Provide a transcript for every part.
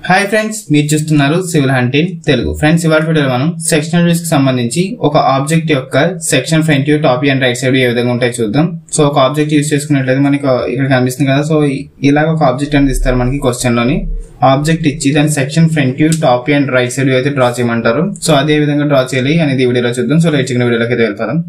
Hi friends మీరు చూస్తున్నారు civil hunting Telugu friends ఇవాళ వీడియోలో మనం సెక్షనల్ వ్యూస్ కి సంబంధించి ఒక ఆబ్జెక్ట్ యొక్క section front view top and right side ఏ విధంగా ఉంటాయి చూద్దాం సో ఒక ఆబ్జెక్ట్ యూస్ చేసుకున్నట్లయితే మనకి ఇక్కడ కనిపిస్తుంది కదా సో ఇలాగ ఒక ఆబ్జెక్ట్ అనేది ఇస్తారు మనకి క్వశ్చన్ లోని ఆబ్జెక్ట్ ఇచ్చి దాని section front view top and right side అయితే డ్రా చేయమంటారు సో అదే విధంగా డ్రా చేయాలి అనేది ఈ వీడియోలో చూద్దాం సో లైట్ చిన్న వీడియోలోకి అయితే వెళ్తాం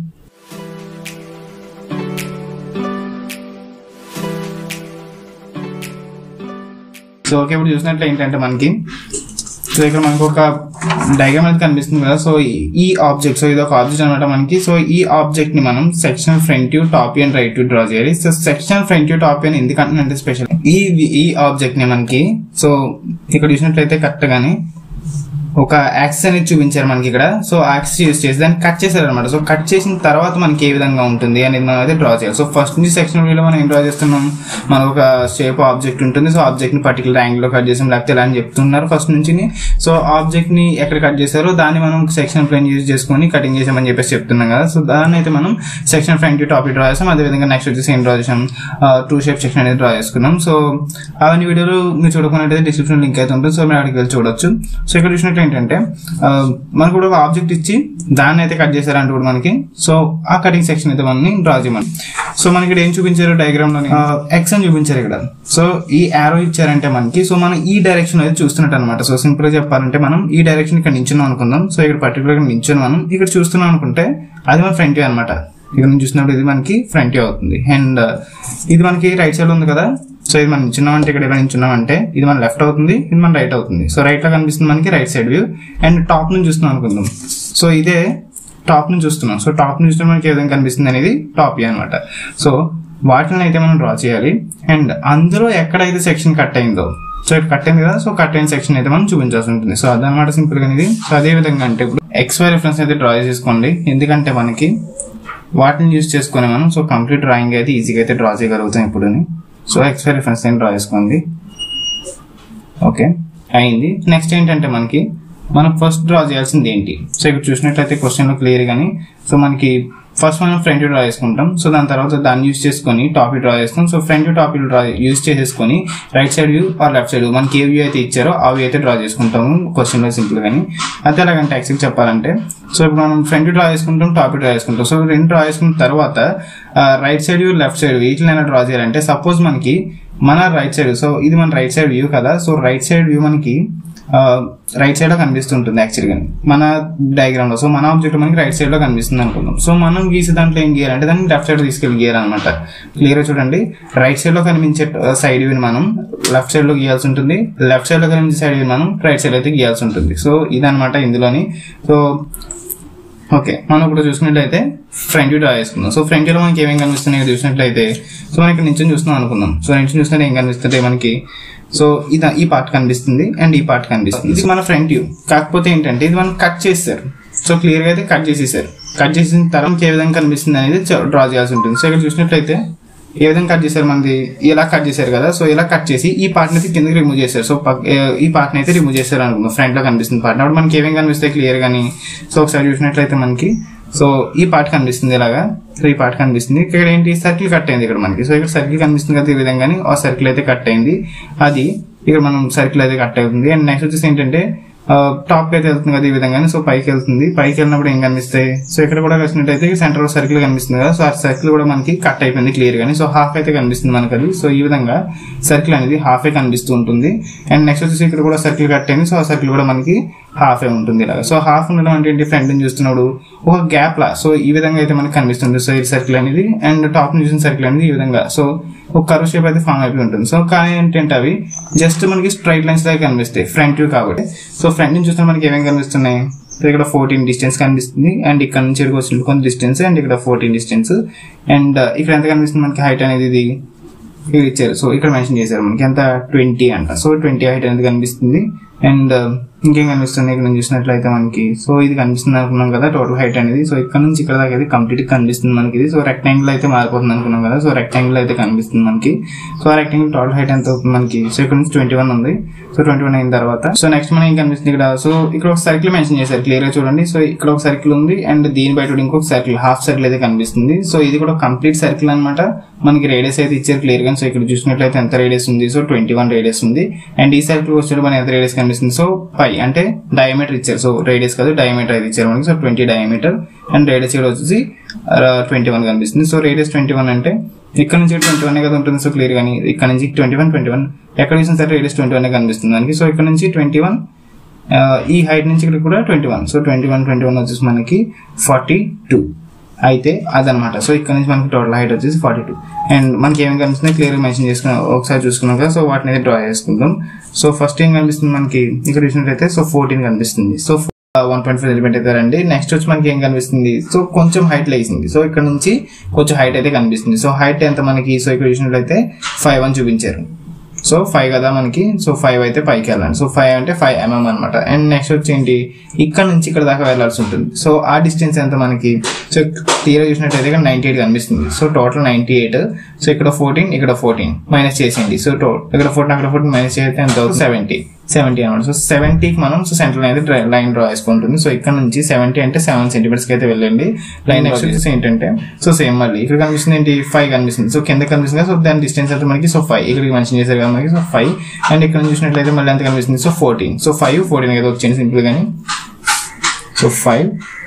సో ఓకే ఇప్పుడు చూసినట్లు ఏంటంటే మనకి సో ఇక్కడ మనకు ఒక డయాగ్రామ్ అనేది కనిపిస్తుంది కదా సో ఈ ఆబ్జెక్ట్ సో ఇది ఒక ఆబ్జెక్ట్ అనమాట మనకి సో ఈ ఆబ్జెక్ట్ ని మనం section front view top and right view draw చేయాలి so section front view top and ఎందుకంటే స్పెషల్ ఈ ఈ ఆబ్జెక్ట్ ని మనకి సో ఇక్కడ చూసినట్లయితే కరెక్ట్ గానీ ఒక యాక్సిస్ అనేది చూపించారు మనకి ఇక్కడ సో యాక్సిస్ యూస్ చేసి దాన్ని కట్ చేశారు అనమాట సో కట్ చేసిన తర్వాత మనకి ఏ విధంగా ఉంటుంది అనేది మనం అయితే డ్రా చేయాలి సో ఫస్ట్ నుంచి సెక్షన్ వ్యూలో మనం ఏం డ్రా చేస్తున్నాం మనకు ఒక షేప్ ఆబ్జెక్ట్ ఉంటుంది సో ఆబ్జెక్ట్ ని పర్టికులర్ యాంగిల్ లో కట్ చేసాం లేకపోతే ఇలా అని చెప్తున్నారు ఫస్ట్ నుంచి సో ఆబ్జెక్ట్ ని ఎక్కడ కట్ చేశారో దాన్ని మనం సెక్షన్ ప్లేన్ యూజ్ చేసుకొని కటింగ్ చేసామని చెప్పేసి చెప్తున్నాం కదా సో దాన్ని అయితే మనం సెక్షన్ ఫ్రంట్ టాపిక్ డ్రా చేసాం అదే విధంగా నెక్స్ట్ వచ్చేసి ఏం డ్రా చేసాం టూ షేప్ సెక్షన్ అనేది డ్రా చేసుకున్నాం సో అవన్నీ వీడియోలు మీరు చూడకున్నట్టయితే డిస్క్రిప్షన్ లింక్ అయితే ఉంటుంది సో మీరు అక్కడికి వెళ్ళి చూడొచ్చు సో ఇక్కడ చూసినట్టు ఏంటంటే ఆ, మనకు కూడా ఒక ఆబ్జెక్ట్ ఇచ్చి దాన్ని అయితే కట్ చేశారంటే కూడా మనకి సో ఆ కటింగ్ సెక్షన్ అయితే మనని డ్రా చేయమని సో మనకి ఇక్కడ ఏం చూపించారు డయాగ్రామ్ లో ఎక్స్ అని చూపించారు ఇక్కడ సో ఈ యారో ఇచ్చారంటే మనకి సో మనం ఈ డైరెక్షన్ అయితే చూస్తున్నట్టు అనమాట సో సింపుల్ గా చెప్పాలంటే మనం ఈ డైరెక్షన్ ఇక్కడ నించున్నాం అనుకుందాం సో ఇక్కడ పర్టికులర్ గా నించుని మనం ఇక్కడ చూస్తున్నాం అనుకుంటే అది మన ఫ్రంట్ వ్యూ అనమాట ఇక్కడ నుంచి చూసినప్పుడు ఇది మనకి ఫ్రంట్ వ్యూ అవుతుంది అండ్ ఇది మనకి రైట్ సైడ్ ఉంది కదా సో ఇది మనం నించున్నాం అంటే ఇక్కడ ఇలా నించున్నాం అంటే ఇది మన లెఫ్ట్ అవుతుంది ఇది మన రైట్ అవుతుంది సో రైట్ లో కనిపిస్తుంది మనకి right side view and top నుంచి చూస్తున్నాం అనుకుందాం సో ఇదే టాప్ నుంచి చూస్తున్నాం సో టాప్ నుంచి చూస్తే మనకి ఏ విధంగా కనిపిస్తుంది అనేది టాప్ వ్యూ అనమాట సో వాటిని అయితే మనం డ్రా చేయాలి అండ్ అందులో ఎక్కడైతే సెక్షన్ కట్ అయిందో సో ఇక్కడ కట్ అయింది కదా సో కట్ అయిన సెక్షన్ అయితే మనం చూపించాల్సి ఉంటుంది సో అదనమాట సింపుల్ గా ఇది సో అదే విధంగా అంటే ఇప్పుడు ఎక్స్ వై రిఫరెన్స్ అయితే డ్రా చేసుకోండి ఎందుకంటే మనకి వాటిని యూజ్ చేసుకొని మనం సో కంప్లీట్ డ్రాయింగ్ అయితే ఈజీగా అయితే డ్రా చేయగలుగుతాం ఇప్పుడు సో ఎక్స్ వై రిఫరెన్స్ అయితే డ్రా చేసుకోండి ఓకే అయింది నెక్స్ట్ ఏంటంటే మనకి మనం ఫస్ట్ డ్రా చేయాల్సింది ఏంటి సో ఇక్కడ చూసినట్లయితే క్వశ్చన్లో క్లియర్ గానీ సో మనకి ఫస్ట్ మనం ఫ్రంట్ డ్రా చేసుకుంటాం సో దాని తర్వాత దాన్ని యూస్ చేసుకొని టాపిక్ డ్రా చేస్తాం so front topic draw use చేసేసుకొని right side view or left side మనకి ఏ వ్యూ అయితే ఇచ్చారో ఆ వ్యూ అయితే డ్రా చేసుకుంటాము క్వశ్చన్ లో సింపుల్ గానీ అదే ఎలాగంటే యాక్చువల్ చెప్పాలంటే సో ఇప్పుడు మనం ఫ్రంట్ డ్రా చేసుకుంటాం టాపిక్ డ్రా చేసుకుంటాం సో రెండు డ్రా చేసుకున్న తర్వాత right side view left side వీటిని డ్రా చేయాలంటే సపోజ్ మనకి మన రైట్ సైడ్ సో ఇది మన రైట్ సైడ్ వ్యూ కదా సో రైట్ సైడ్ వ్యూ మనకి రైట్ సైడ్ లో కనిపిస్తుంటుంది యాక్చువల్గా మన డయాగ్రామ్ లో సో మన ఆబ్జెక్ట్ మనకి రైట్ సైడ్ లో కనిపిస్తుంది అనుకుందాం సో మనం గీసే దాంట్లో ఏం గీయాలంటే దాన్ని లెఫ్ట్ సైడ్ తీసుకెళ్ళి గీయాలన్నమాట క్లియర్ చూడండి రైట్ సైడ్ లో కనిపించే సైడ్ వ్యూ మనం లెఫ్ట్ సైడ్ లో గీయాల్సి ఉంటుంది లెఫ్ట్ సైడ్ లో కనిపించే సైడ్ వ్యూ మనం రైట్ సైడ్ అయితే గీయాల్సి ఉంటుంది సో ఇదనమాట ఇందులోని సో ఓకే మనం ఇప్పుడు చూసినట్లయితే ఫ్రంట్ వ్యూ డ్రా చేసుకుందాం సో ఫ్రంట్ వ్యూలో మనకి ఏమేమి కనిపిస్తున్నాయి ఇక్కడ చూసినట్లయితే సో మనకి నుంచి చూస్తున్నాం అనుకుందాం సో నుంచి చూసినట్టు ఏం కనిపిస్తుంది మనకి సో ఇది ఈ పార్ట్ కనిపిస్తుంది అండ్ ఈ పార్ట్ కనిపిస్తుంది ఇది మన ఫ్రంట్ వ్యూ కాకపోతే ఏంటంటే ఇది మనం కట్ చేస్తారు సో క్లియర్ గా అయితే కట్ చేసేసారు కట్ చేసిన తర్వాత ఏ విధంగా కనిపిస్తుంది అనేది డ్రా చేయాల్సి ఉంటుంది సో ఇక్కడ చూసినట్లయితే ఏ విధంగా కట్ చేశారు మనది ఇలా కట్ చేశారు కదా సో ఇలా కట్ చేసి ఈ పార్ట్ అయితే కిందకి రిమూవ్ చేశారు సో పక్- ఏ- ఈ పార్ట్ అయితే రిమూవ్ చేశారు అనుకుందాం ఫ్రంట్ లో కనిపిస్తుంది పార్ట్ అప్పుడు మనకి ఏమేమి కనిపిస్తాయి క్లియర్ గానీ సో ఒకసారి చూసినట్లయితే మనకి సో ఈ పార్ట్ కనిపిస్తుంది ఇలాగా సో ఈ పార్ట్ కనిపిస్తుంది ఇక్కడ ఏంటి సర్కిల్ కట్ అయింది ఇక్కడ మనకి సో ఇక్కడ సర్కిల్ కనిపిస్తుంది కదా ఈ విధంగానే ఆ సర్కిల్ అయితే కట్ అయింది అది ఇక్కడ మనం సర్కిల్ అయితే కట్ అవుతుంది అండ్ నెక్స్ట్ వచ్చేసి ఏంటంటే టాప్ అయితే వెళ్తుంది కదా ఈ విధంగానే సో పైకి వెళ్తుంది పైకి వెళ్ళినప్పుడు ఏం కనిపిస్తాయి సో ఇక్కడ కూడా వచ్చినట్టయితే సెంటర్ సర్కిల్ కనిపిస్తుంది కదా సో ఆ సర్కిల్ కూడా మనకి కట్ అయిపోయింది క్లియర్ గానీ సో హాఫ్ అయితే కనిపిస్తుంది మనకి అది సో ఈ విధంగా సర్కిల్ అనేది హాఫ్ ఏ కనిపిస్తూ ఉంటుంది అండ్ నెక్స్ట్ వచ్చేసి ఇక్కడ కూడా సర్కిల్ కట్ అయింది సో ఆ సర్కిల్ కూడా మనకి హాఫ్ ఏ ఉంటుంది ఇలాగా సో హాఫ్ ఉండడం అంటే ఏంటి ఫ్రంట్ నుంచి చూస్తున్నప్పుడు ఒక గ్యాప్ లా సో ఈ విధంగా అయితే మనకి కనిపిస్తుంది సో ఈ సర్కిల్ అనేది అండ్ టాప్ నుంచి చూసిన సర్కిల్ అనేది ఈ విధంగా సో ఒక కర్వ్ షేప్ అయితే ఫామ్ అయిపోయి ఉంటుంది సో కానీ ఏంటంటే అవి జస్ట్ మనకి స్ట్రైట్ లైన్స్ లాగా కనిపిస్తాయి ఫ్రంట్ వ్యూ కాబట్టి సో ఫ్రంట్ నుంచి చూస్తే మనకి ఏమేమి కనిపిస్తున్నాయి సో ఇక్కడ ఫోర్టీన్ డిస్టెన్స్ కనిపిస్తుంది అండ్ ఇక్కడ నుంచి ఇక్కడికి వచ్చిన కొంత డిస్టెన్స్ అండ్ ఇక్కడ ఫోర్టీన్ డిస్టెన్స్ అండ్ ఇక్కడ ఎంత కనిపిస్తుంది మనకి హైట్ అనేది ఇది ఇక్కడ ఇచ్చారు సో ఇక్కడ మెన్షన్ చేశారు మనకి ఎంత ట్వంటీ అంట సో ట్వంటీ హైట్ అనేది కనిపిస్తుంది అండ్ ఇంకేం కనిపిస్తుంది ఇక్కడ నుంచి చూసినట్లయితే మనకి సో ఇది కనిపిస్తుంది అనుకున్నాం కదా టోటల్ హైట్ అనేది సో ఇక్కడ నుంచి ఇక్కడ దాకా అయితే కంప్లీట్ కనిపిస్తుంది మనకి ఇది సో రెక్టాంగిల్ అయితే మారిపోతుంది అనుకున్నాం కదా సో రెక్టాంగిల్ అయితే కనిపిస్తుంది మనకి సో ఆ రెక్టాంగిల్ టోటల్ హైట్ ఎంత అవుతుంది మనకి సో ఇక్కడ నుంచి ట్వంటీ వన్ ఉంది సో ట్వంటీ వన్ అయిన తర్వాత సో నెక్స్ట్ మనం ఏం కనిపిస్తుంది ఇక్కడ సో ఇక్కడ ఒక సర్కిల్ మెన్షన్ చేశారు క్లియర్ గా చూడండి సో ఇక్కడ ఒక సర్కిల్ ఉంది అండ్ దీని బయట కూడా ఇంకొక సర్కిల్ హాఫ్ సర్కిల్ అయితే కనిపిస్తుంది సో ఇది కూడా కంప్లీట్ సర్కిల్ అనమాట మనకి రేడియస్ అయితే ఇచ్చారు క్లియర్ గా సో ఇక్కడ చూసినట్లయితే ఎంత రేడియస్ ఉంది సో ట్వంటీ వన్ రేడియస్ ఉంది అండ్ ఈ సర్కిల్ వచ్చేటప్పుడు మనకి ఎంత రేడియస్ కనిపిస్తుంది సో పై అంటే డయామీటర్ ఇచ్చారు సో రేడియస్ కాదు డయామీటర్ అయితే ఇచ్చారు మనకి so twenty diameter and radius ఇక్కడ వచ్చేసి ట్వంటీ వన్ కనిపిస్తుంది సో రేడియస్ ట్వంటీ వన్ అంటే ఇక్కడ నుంచి ట్వంటీ వన్ కదా ఉంటుంది సో క్లియర్ గానీ ఇక్కడ నుంచి ట్వంటీ వన్ ట్వంటీ వన్ ఎక్కడ చూసినా సరే రేడియస్ ట్వంటీ వన్ కనిపిస్తుంది మనకి సో ఇక్కడ నుంచి ట్వంటీ వన్ ఈ హైట్ నుంచి ఇక్కడ కూడా twenty one so twenty one twenty one వచ్చేసి మనకి ఫార్టీ టూ అయితే అదనమాట సో ఇక్కడ నుంచి మనకి టోటల్ హైట్ వచ్చేసి ఫార్టీ టూ అండ్ మనకి ఏమేమి కనిపిస్తుంది క్లియర్ మెన్షన్ చేసుకున్నాం ఒకసారి చూసుకున్నాం కదా సో వాటిని అయితే డ్రా చేసుకుందాం సో ఫస్ట్ ఏం కనిపిస్తుంది మనకి ఇక్కడ చూసినట్టయితే సో ఫోర్టీన్ కనిపిస్తుంది so one point five element అయితే రండి నెక్స్ట్ వచ్చి మనకి ఏం కనిపిస్తుంది సో కొంచెం హైట్ లేసింది సో ఇక్కడ నుంచి కొంచెం హైట్ అయితే కనిపిస్తుంది సో హైట్ ఎంత మనకి సో ఇక్కడ చూసినట్లయితే ఫైవ్ అని చూపించారు సో ఫైవ్ కదా మనకి సో ఫైవ్ అయితే పైకి వెళ్ళండి సో ఫైవ్ అంటే ఫైవ్ ఎంఎం అనమాట అండ్ నెక్స్ట్ వచ్చి ఏంటి ఇక్కడ నుంచి ఇక్కడ దాకా వెళ్ళాల్సి ఉంటుంది సో ఆ డిస్టెన్స్ ఎంత మనకి సో క్లియర్ చూసినట్టయితే ఇక్కడ నైన్టీ ఎయిట్ కనిపిస్తుంది so total ninety eight so ఇక్కడ ఫోర్టీన్ ఇక్కడ ఫోర్టీన్ మైనస్ చేసేయండి సో టోటల్ ఇక్కడ ఫోర్టీన్ అక్కడ ఫోర్టీన్ మైనస్ చేస్తే ఎంత అవుతుంది సెవెంటీ సెవెంటీ అనమాట సో సెవెంటీకి మనం సో సెంటర్ అయితే లైన్ డ్రా చేసుకుంటుంది సో ఇక్కడ నుంచి సెవెంటీ అంటే సెవెన్ సెంటీమీటర్స్ కి అయితే వెళ్ళండి లైన్ నెక్స్ట్ వచ్చేసి ఏంటంటే సో సేమ్ మళ్ళీ ఇక్కడ కనిపిస్తుంది ఏంటి ఫైవ్ కనిపిస్తుంది సో కింద కనిపిస్తుంది సో దాని డిస్టెన్స్ అయితే మనకి సో ఫైవ్ ఇక్కడికి మెన్షన్ చేశారు కదా మనకి సో ఫైవ్ అండ్ ఇక్కడ చూసినట్లయితే మళ్ళీ ఎంత కనిపిస్తుంది so fourteen so five fourteen ఏదో వచ్చింది సింపుల్ గానీ so five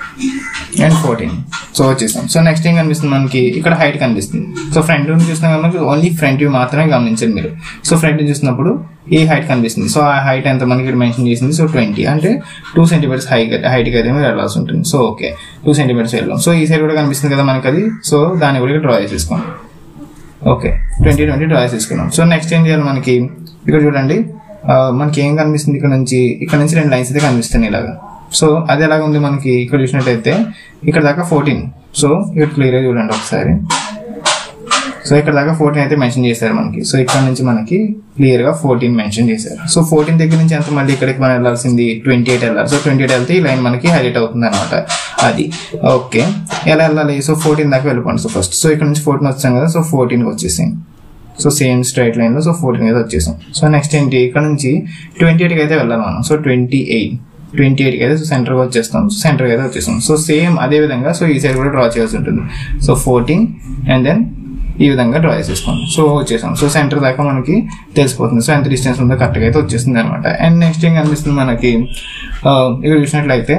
and fourteen so వచ్చేసాం సో నెక్స్ట్ ఏం కనిపిస్తుంది మనకి ఇక్కడ హైట్ కనిపిస్తుంది సో ఫ్రంట్ వ్యూ చూస్తున్నాం మనకి ఓన్లీ ఫ్రంట్ వ్యూ మాత్రమే గమనించండి మీరు సో ఫ్రంట్ వ్యూ చూసినప్పుడు ఈ హైట్ కనిపిస్తుంది సో ఆ హైట్ ఎంత మనకి ఇక్కడ మెన్షన్ చేసింది సో ట్వంటీ అంటే టూ సెంటీమీటర్స్ హై హైట్కి అయితే మీరు వెళ్ళాల్సి ఉంటుంది సో ఓకే టూ సెంటీమీటర్స్ వెళ్ళాం సో ఈ సైడ్ కూడా కనిపిస్తుంది కదా మనకి అది సో దాన్ని కూడా డ్రా చేసేసుకోండి ఓకే ట్వంటీ ట్వంటీ డ్రా చేసుకున్నాం సో నెక్స్ట్ ఏం చేయాలి మనకి ఇక్కడ చూడండి ఆ, మనకి ఏం కనిపిస్తుంది ఇక్కడ నుంచి ఇక్కడ నుంచి రెండు లైన్స్ అయితే కనిపిస్తున్నాయి ఇలాగా సో అది ఎలాగ ఉంది మనకి ఇక్కడ చూసినట్టయితే ఇక్కడ దాకా ఫోర్టీన్ సో ఇక్కడ క్లియర్ చూడండి ఒకసారి సో ఇక్కడ దాకా ఫోర్టీన్ అయితే మెన్షన్ చేశారు మనకి సో ఇక్కడ నుంచి మనకి క్లియర్ గా ఫోర్టీన్ మెన్షన్ చేశారు సో ఫోర్టీన్ దగ్గర నుంచి ఎంత మళ్ళీ ఇక్కడికి మనం వెళ్ళాల్సింది ట్వంటీ ఎయిట్ వెళ్ళాలి సో ట్వంటీ ఎయిట్ వెళ్తే ఈ లైన్ మనకి హైలైట్ అవుతుంది అనమాట అది ఓకే ఎలా వెళ్ళాలి సో ఫోర్టీన్ దాకా వెళ్ళిపోండి సో ఫస్ట్ సో ఇక్కడ నుంచి ఫోర్టీన్ వచ్చాం కదా సో ఫోర్టీన్కి వచ్చేసాం సో సేమ్ స్ట్రైట్ లైన్ లో సో ఫోర్టీన్ అయితే వచ్చేసాం సో నెక్స్ట్ ఏంటి ఇక్కడ నుంచి ట్వంటీ ఎయిట్కి అయితే వెళ్ళాలి మనం సో ట్వంటీ ఎయిట్ ట్వంటీ ఎయిట్కి అయితే సో సెంటర్కి వచ్చేస్తాం సో సెంటర్కి అయితే వచ్చేస్తాం సో సేమ్ అదే విధంగా సో ఈ సైడ్ కూడా డ్రా చేయాల్సి ఉంటుంది సో ఫోర్టీన్ అండ్ దెన్ ఈ విధంగా డ్రా చేసేసుకోండి సో వచ్చేసాం సో సెంటర్ దాకా మనకి తెలిసిపోతుంది సో ఎంత డిస్టెన్స్ ఉందో కరెక్ట్గా అయితే వచ్చేస్తుంది అనమాట అండ్ నెక్స్ట్ ఏం కనిపిస్తుంది మనకి ఆ, ఇక్కడ చూసినట్లయితే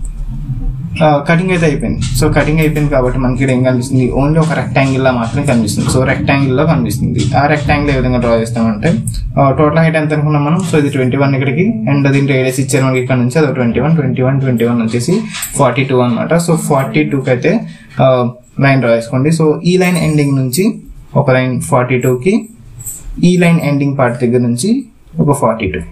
కటింగ్ అయితే అయిపోయింది సో కటింగ్ అయిపోయింది కాబట్టి మనకి ఇక్కడ ఏం కనిపిస్తుంది ఓన్లీ ఒక రెక్టాంగిల్ లా మాత్రమే కనిపిస్తుంది సో రెక్టాంగిల్ లో కనిపిస్తుంది ఆ రెక్టాంగిల్ ఏ విధంగా డ్రా చేస్తామంటే టోటల్ హైట్ ఎంత అనుకున్నాం మనం సో ఇది ట్వంటీ వన్ ఇక్కడికి అండ్ దీని రేడియస్ ఇచ్చారు మనకి ఇక్కడ నుంచి అది twenty one twenty one twenty one వచ్చేసి ఫార్టీ టూ అనమాట సో ఫార్టీ టూకి అయితే లైన్ డ్రా చేసుకోండి సో ఈ లైన్ ఎండింగ్ నుంచి ఒక లైన్ ఫార్టీ టూకి ఈ లైన్ ఎండింగ్ పార్ట్ దగ్గర నుంచి ఒక ఫార్టీ టూ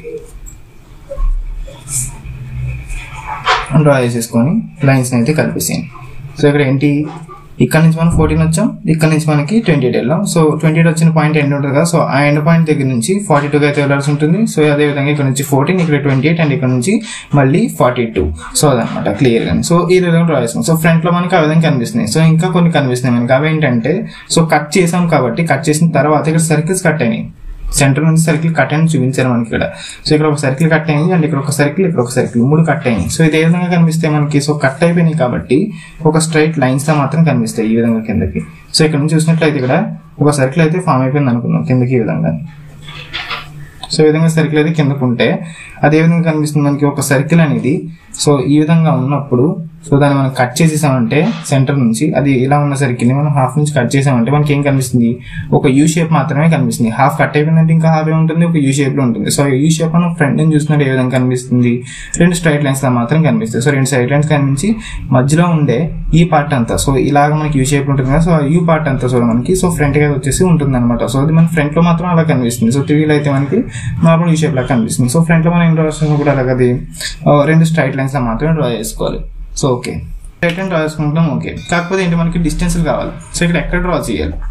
డ్రా చేసేసుకొని లైన్స్ అయితే కలిపేసేయండి సో ఇక్కడ ఏంటి ఇక్కడ నుంచి మనం ఫోర్టీన్ వచ్చాం ఇక్కడ నుంచి మనకి ట్వంటీ ఎయిట్ వెళ్ళాం సో ట్వంటీ ఎయిట్ వచ్చిన పాయింట్ ఎండ్ ఉంటుంది కదా సో ఆ ఎండ్ పాయింట్ దగ్గర నుంచి ఫార్టీ టూకి అయితే వెళ్ళాల్సి ఉంటుంది సో అదే విధంగా ఇక్కడ నుంచి ఫోర్టీన్ ఇక్కడ ట్వంటీ ఎయిట్ అండ్ ఇక్కడ నుంచి మళ్ళీ ఫార్టీ టూ సో అదనమాట క్లియర్ గా సో ఈ విధంగా డ్రా చేస్తాం సో ఫ్రంట్ లో మనకి ఆ విధంగా కనిపిస్తున్నాయి సో ఇంకా కొన్ని కనిపిస్తున్నాయి మనకి అవి ఏంటంటే సో కట్ చేసాం కాబట్టి కట్ చేసిన తర్వాత ఇక్కడ సర్కిల్స్ కట్ అయినాయి సెంటర్ నుంచి సర్కిల్ కట్ అని చూపించారు మనకి ఇక్కడ సో ఇక్కడ ఒక సర్కిల్ కట్ అయింది అండ్ ఇక్కడ ఒక సర్కిల్ ఇక్కడ ఒక సర్కిల్ మూడు కట్ అయింది సో ఇది ఏ విధంగా కనిపిస్తాయి మనకి సో కట్ అయిపోయినాయి కాబట్టి ఒక స్ట్రైట్ లైన్స్ లా మాత్రం కనిపిస్తాయి ఈ విధంగా కిందకి సో ఇక్కడ నుంచి చూసినట్లయితే ఇక్కడ ఒక సర్కిల్ అయితే ఫామ్ అయిపోయింది అనుకుందాం కిందకి ఈ విధంగా సో ఈ విధంగా సర్కిల్ అయితే కిందకు ఉంటే అదే విధంగా కనిపిస్తుంది మనకి ఒక సర్కిల్ అనేది సో ఈ విధంగా ఉన్నప్పుడు సో దాన్ని మనం కట్ చేసేసామంటే సెంటర్ నుంచి అది ఇలా ఉన్న సర్కిల్ ని మనం హాఫ్ నుంచి కట్ చేసామంటే మనకి ఏం కనిపిస్తుంది ఒక యూ షేప్ మాత్రమే కనిపిస్తుంది హాఫ్ కట్ అయిపోయిందంటే ఇంకా హాఫ్ ఉంటుంది ఒక యూ షేప్ లో ఉంటుంది సో యూ షేప్ మనం ఫ్రంట్ నుంచి చూసినట్టు ఏ విధంగా కనిపిస్తుంది రెండు స్ట్రైట్ లైన్స్ లా మాత్రం కనిపిస్తాయి సో రెండు స్ట్రైట్ లైన్స్ కనిపించి మధ్యలో ఉండే ఈ పార్ట్ అంతా సో ఇలాగ మనకి యూ షేప్ ఉంటుంది కదా సో ఆ యూ పార్ట్ అంతా సో మనకి సో ఫ్రంట్ గా వచ్చేసి ఉంటుంది అనమాట సో అది మన ఫ్రంట్ లో మాత్రం అలా కనిపిస్తుంది సో త్రీలో అయితే మనకి నార్మల్ యూ షేప్ లా కనిపిస్తుంది సో ఫ్రంట్ లో మనం ఏం డ్రా చేస్తున్నాం కూడా అలాగది ఆ, రెండు స్ట్రైట్ లైన్స్ లా మాత్రమే డ్రా చేసుకోవాలి so okay straight line draw చేసుకుంటాం ఓకే కాకపోతే ఏంటి మనకి డిస్టెన్స్ కావాలి సో ఇక్కడ ఎక్కడ డ్రా చేయాలి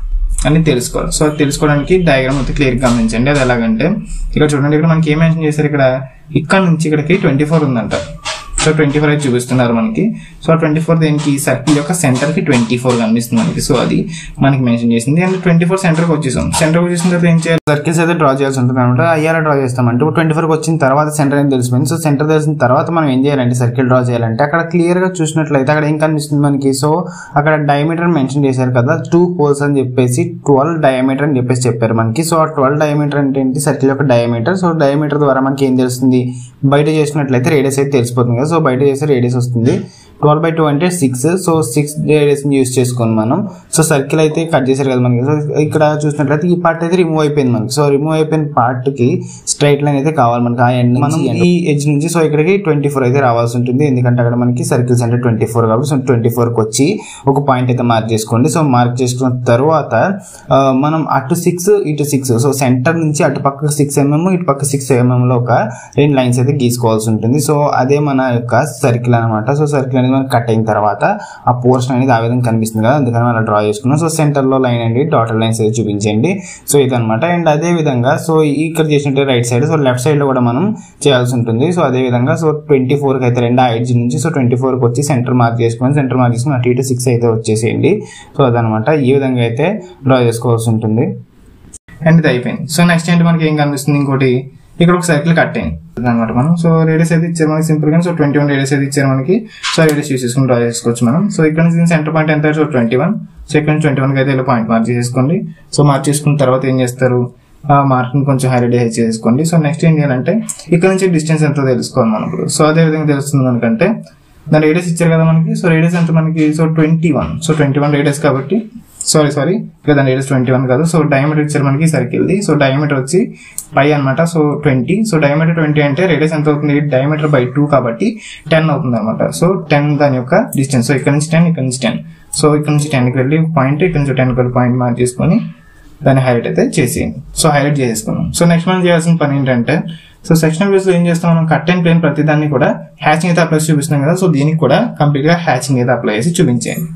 అని తెలుసుకోవాలి సో అది తెలుసుకోవడానికి డయాగ్రామ్ అయితే క్లియర్ గమనించండి అది ఎలాగంటే ఇక్కడ చూడండి ఇక్కడ మనకి ఏం మెన్షన్ చేశారు ఇక్కడ ఇక్కడ నుంచి ఇక్కడికి ట్వంటీ ఫోర్ ఉందంట సో ట్వంటీ ఫోర్ అయితే చూపిస్తున్నారు మనకి సో ట్వంటీ ఫోర్ దేనికి సర్కిల్ యొక్క సెంటర్ కి ట్వంటీ ఫోర్ కనిపిస్తుంది మనకి సో అది మనకి మెన్షన్ చేసింది అండ్ ట్వంటీ ఫోర్ సెంటర్ కి వచ్చేసాం సెంటర్ వచ్చేసిన తర్వాత ఏం చేయాలి సర్కిల్స్ అయితే డ్రా చేయాల్సి ఉంటుంది అనమాట అయ్యారా డ్రా చేస్తామంటే ట్వంటీ ఫోర్ వచ్చిన తర్వాత సెంటర్ అని తెలిసిపోయింది సో సెంటర్ తెలిసిన తర్వాత మనం ఏం చేయాలంటే సర్కిల్ డ్రా చేయాలంటే అక్కడ క్లియర్ గా చూసినట్లయితే అక్కడ ఏం కనిపిస్తుంది మనకి సో అక్కడ డయామీటర్ మెన్షన్ చేశారు కదా టూ హోల్స్ అని చెప్పేసి ట్వెల్వ్ డయామీటర్ అని చెప్పేసి చెప్పారు మనకి సో ఆ ట్వెల్వ్ డయామీటర్ అంటే ఏంటి సర్కిల్ యొక్క డయామీటర్ సో డయామీటర్ ద్వారా మనకి ఏం తెలుస్తుంది బయట చేసినట్లయితే రేడియస్ అయితే తెలిసిపోతుంది కదా సో బయట చేస్తే రేడియస్ వస్తుంది ట్వెల్వ్ బై టూ అంటే six so six radius use చేసుకొని మనం సో సర్కిల్ అయితే కట్ చేశారు కదా మనకి సో ఇక్కడ చూసినట్లయితే ఈ పార్ట్ అయితే రిమూవ్ అయిపోయింది మనకి సో రిమూవ్ అయిపోయిన పార్ట్ కి స్ట్రైట్ లైన్ అయితే కావాలి మనకి ఆ ఎండ్ మనం ఈ ఎడ్జ్ నుంచి సో ఇక్కడికి ట్వంటీ ఫోర్ అయితే రావాల్సి ఉంటుంది ఎందుకంటే అక్కడ మనకి సర్కిల్స్ అంటే ట్వంటీ ఫోర్ కాబట్టి సో ట్వంటీ ఫోర్కి వచ్చి ఒక పాయింట్ అయితే మార్క్ చేసుకోండి సో మార్క్ చేసుకున్న తర్వాత ఆ, మనం అటు సిక్స్ ఇటు సిక్స్ సో సెంటర్ నుంచి అటు పక్క సిక్స్ ఎంఎం ఇటు పక్క సిక్స్ ఎంఎం లో ఒక రెండు లైన్స్ అయితే గీసుకోవాల్సి ఉంటుంది సో అదే మన యొక్క సర్కిల్ అనమాట సో సర్కిల్ అనేది మనకి కట్ అయిన తర్వాత ఆ పోర్షన్ అనేది ఆ విధంగా కనిపిస్తుంది కదా అందుకని మనం అలా డ్రా చేసుకున్నాం సో సెంటర్ లో లైన్ అండి డాటర్ లైన్స్ అయితే చూపించండి సో ఇదనమాట అండ్ అదే విధంగా సో ఇక్కడ చేసినట్టు right side so left side లో కూడా మనం చేయాల్సి ఉంటుంది సో అదే విధంగా సో ట్వంటీ ఫోర్ కి అయితే రెండు ఆ ఎడ్జ్ నుంచి సో ట్వంటీ ఫోర్ కి వచ్చి సెంటర్ మార్క్ చేసుకొని సెంటర్ మార్క్ చేసుకుని అటు ఇటు సిక్స్ అయితే వచ్చేసేయండి సో అదనమాట ఈ విధంగా అయితే డ్రా చేసుకోవాల్సి ఉంటుంది అండ్ ఇది అయిపోయింది సో నెక్స్ట్ ఏంటి మనకి ఏం కనిపిస్తుంది ఇంకోటి ఇక్కడ ఒక సర్కిల్ కట్ అయింది అనమాట మనం సో రేడియస్ అయితే ఇచ్చారు మనకి సింపుల్ గా సో ట్వంటీ వన్ రేడియస్ అయితే ఇచ్చారు మనకి సో రేడియస్ యూస్ చేసుకుని డ్రా చేసుకోవచ్చు మనం సో ఇక్కడ నుంచి సెంటర్ పాయింట్ ఎంత సో ట్వంటీ వన్ సో ఇక్కడ నుంచి ట్వంటీ వన్ కి అయితే ఇలా పాయింట్ మార్క్ చేసుకోండి సో మార్క్ చేసుకున్న తర్వాత ఏం చేస్తారు ఆ మార్క్ ని కొంచెం హైలైట్ చేసుకోండి సో నెక్స్ట్ ఏం చేయాలంటే ఇక్కడ నుంచి డిస్టెన్స్ ఎంతో తెలుసుకోవాలి మనం ఇప్పుడు సో అదే విధంగా తెలుస్తుంది మనకంటే దాని రేడియస్ ఇచ్చారు కదా మనకి సో రేడియస్ ఎంత మనకి so twenty one so twenty one radius కాబట్టి సారీ సారీ ఇక్కడ దాని రేడియస్ ట్వంటీ వన్ కాదు సో డయామీటర్ ఇచ్చారు మనకి సర్కిల్ది సో డయామీటర్ వచ్చి పై అనమాట so twenty so diameter twenty అంటే రేడియస్ ఎంత అవుతుంది డయామీటర్ బై టూ కాబట్టి టెన్ అవుతుంది అనమాట సో టెన్ దాని యొక్క డిస్టెన్స్ సో ఇక్కడ నుంచి టెన్ ఇక్కడ నుంచి టెన్ సో ఇక్కడ నుంచి టెన్కి వెళ్ళి పాయింట్ ఇక్కడ నుంచి టెన్కి వెళ్ళి పాయింట్ మార్క్ చేసుకొని దాన్ని హైలైట్ అయితే చేసేయండి సో హైలైట్ చేసేసుకున్నాం సో నెక్స్ట్ మనం చేయాల్సిన పని ఏంటంటే సో సెక్షన్ వ్యూస్ లో ఏం చేస్తాం మనం కట్ అండ్ ప్లేన్ ప్రతి దాన్ని కూడా హ్యాచింగ్ అయితే అప్లై చూపిస్తున్నాం కదా సో దీనికి కూడా కంప్లీట్ గా హ్యాచింగ్ అయితే అప్లై చేసి చూపించేయండి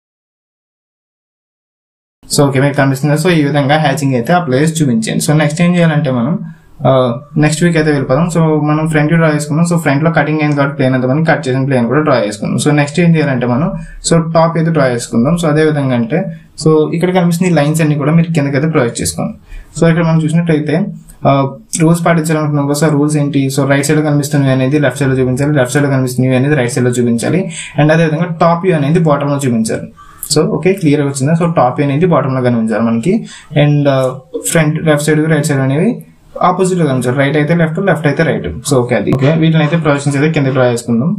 సో ఓకే మీకు కనిపిస్తుంది కదా? సో ఈ విధంగా హ్యాచింగ్ అయితే అప్లై చేసి చూపించండి సో నెక్స్ట్ ఏం చేయాలంటే మనం నెక్స్ట్ వీక్ అయితే వెళ్ళిపోదాం సో మనం ఫ్రంట్ డ్రా చేసుకున్నాం సో ఫ్రంట్ లో కటింగ్ అయింది కాబట్టి ప్లేన్ అంతా మనం కట్ చేసిన ప్లేన్ కూడా డ్రా చేసుకుందాం సో నెక్స్ట్ ఏం చేయాలంటే మనం సో టాప్ అయితే డ్రా చేసుకుందాం సో అదే విధంగా అంటే సో ఇక్కడ కనిపిస్తున్న లైన్స్ అన్ని కూడా మీరు కిందకైతే ప్రొజెక్ట్ చేసుకోండి సో ఇక్కడ మనం చూసినట్టయితే రూల్స్ పాటించాలనుకున్నాం కదా సో రూల్స్ ఏంటి సో రైట్ సైడ్ కనిపిస్తున్నవి అనేది లెఫ్ట్ సైడ్ లో చూపించాలి లెఫ్ట్ సైడ్ కనిపిస్తున్నవి అనేది రైట్ సైడ్ లో చూపించాలి అండ్ అదే విధంగా టాప్ వ్యూ అనేది బాటమ్ లో చూపించాలి సో ఓకే క్లియర్ గా వచ్చిందా సో టాప్ వ్యూ అనేది బాటమ్ లో కనిపించాలి మనకి and front left side right side అనేవి ఆపోజిట్ లో కనిపించాలి రైట్ అయితే లెఫ్ట్ లెఫ్ట్ అయితే రైట్ సో ఓకే అది ఓకే వీటిని అయితే ప్రొజెక్షన్స్ అయితే కింద డ్రా చేసుకుందాం